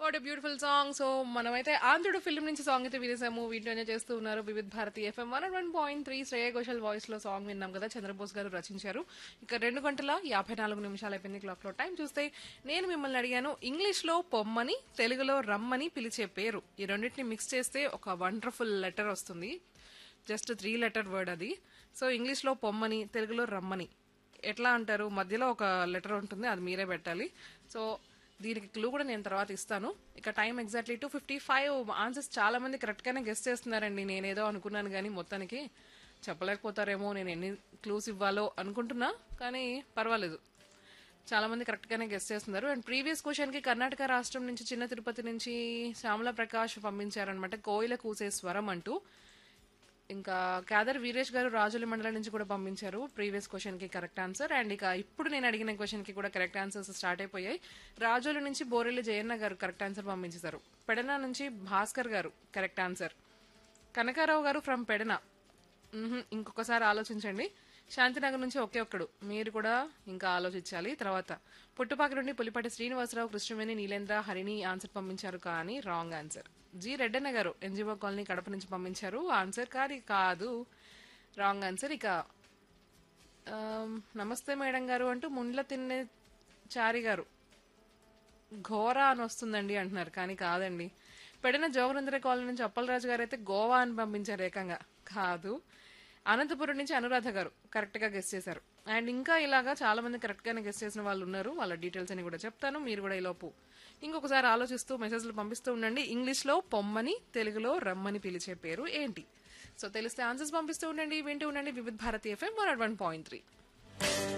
what a beautiful song so మనమైతే Andhrudu film నుంచి song అయితే వినేసాము వీటిలోనే చేస్తూ ఉన్నారు Vividh Bharati FM one one point three Shreya Ghoshal voice లో సాంగ్ విన్నాం కదా చంద్రబోస్ గారు రచించారు ఇక రెండు గంటల యాభై నాలుగు నిమిషాలు అయిపోయింది క్లాక్ లో టైం చూస్తే నేను మిమ్మల్ని అడిగాను ఇంగ్లీష్ లో పొమ్మని తెలుగులో రమ్మని పిలిచే పేరు ఈ రెండింటిని మిక్స్ చేస్తే ఒక వండర్ఫుల్ లెటర్ వస్తుంది జస్ట్ త్రీ లెటర్ వర్డ్ అది సో ఇంగ్లీష్ లో పొమ్మని తెలుగులో రమ్మని ఎట్లా అంటారు మధ్యలో ఒక లెటర్ ఉంటుంది అది మీరే పెట్టాలి సో దీనికి క్లూ కూడా నేను తర్వాత ఇస్తాను ఇక time exactly two fifty five answers చాలా మంది కరెక్ట్ గానే గెస్ట్ చేస్తున్నారండి నేనేదో అనుకున్నాను కానీ మొత్తానికి చెప్పలేకపోతారేమో నేను ఎన్ని క్లూస్ ఇవ్వాలో అనుకుంటున్నా కానీ పర్వాలేదు చాలా మంది కరెక్ట్ గానే గెస్ట్ చేస్తున్నారు అండ్ ప్రీవియస్ క్వశ్చన్ కి కర్ణాటక రాష్ట్రం నుంచి చిన్న తిరుపతి నుంచి శ్యామల ప్రకాష్ పంపించారనమాట కోయిల కూసే స్వరం అంటూ ఇంకా కేదర్ వీరేష్ గారు రాజుల మండలం నుంచి కూడా పంపించారు ప్రీవియస్ క్వశ్చన్ కి కరెక్ట్ ఆన్సర్ అండ్ ఇక ఇప్పుడు నేను అడిగిన క్వశ్చన్ కి కూడా కరెక్ట్ ఆన్సర్స్ స్టార్ట్ అయిపోయాయి రాజుల నుంచి బోరెల్లి జయన్న గారు కరెక్ట్ ఆన్సర్ పంపించారు పెడన నుంచి భాస్కర్ గారు కరెక్ట్ ఆన్సర్ కనకారావు గారు ఫ్రమ్ పెడన మ్హూ, ఇంకొకసారి ఆలోచించండి శాంతినగర్ నుంచి ఒకే ఒక్కడు మీరు కూడా ఇంకా ఆలోచించాలి తర్వాత పుట్టుపాక నుండి పులిపాటి శ్రీనివాసరావు కృష్ణవేణి నీలేంద్ర హరిని ఆన్సర్ పంపించారు కానీ రాంగ్ ఆన్సర్ జి రెడ్డన్న గారు ఎన్జిఓ కాలనీ కడప నుంచి పంపించారు ఆన్సర్ కాదు కాదు రాంగ్ ఆన్సర్ ఇక ఆమ్, నమస్తే మేడం గారు అంటూ ముండ్ల తిన్నే చారి గారు ఘోరా అని వస్తుందండి అంటున్నారు కానీ కాదండి పెడిన జోగనందర కాలనీ నుంచి అప్పలరాజు గారు అయితే గోవా అని పంపించారు ఏకంగా కాదు అనంతపురం నుంచి అనురాధ గారు కరెక్ట్ గా గెస్ట్ చేశారు అండ్ ఇంకా ఇలాగా చాలా మంది కరెక్ట్ గానే గెస్ట్ చేసిన వాళ్ళు ఉన్నారు వాళ్ళ డీటెయిల్స్ అని కూడా చెప్తాను మీరు కూడా ఈలోపు ఇంకొకసారి ఆలోచిస్తూ మెసేజ్లు పంపిస్తూ ఉండండి ఇంగ్లీష్ లో పొమ్మని తెలుగులో రమ్మని పిలిచే పేరు ఏంటి సో తెలిస్తే ఆన్సర్స్ పంపిస్తూ ఉండండి వింటూ ఉండండి Vividh Bharati FM one one point three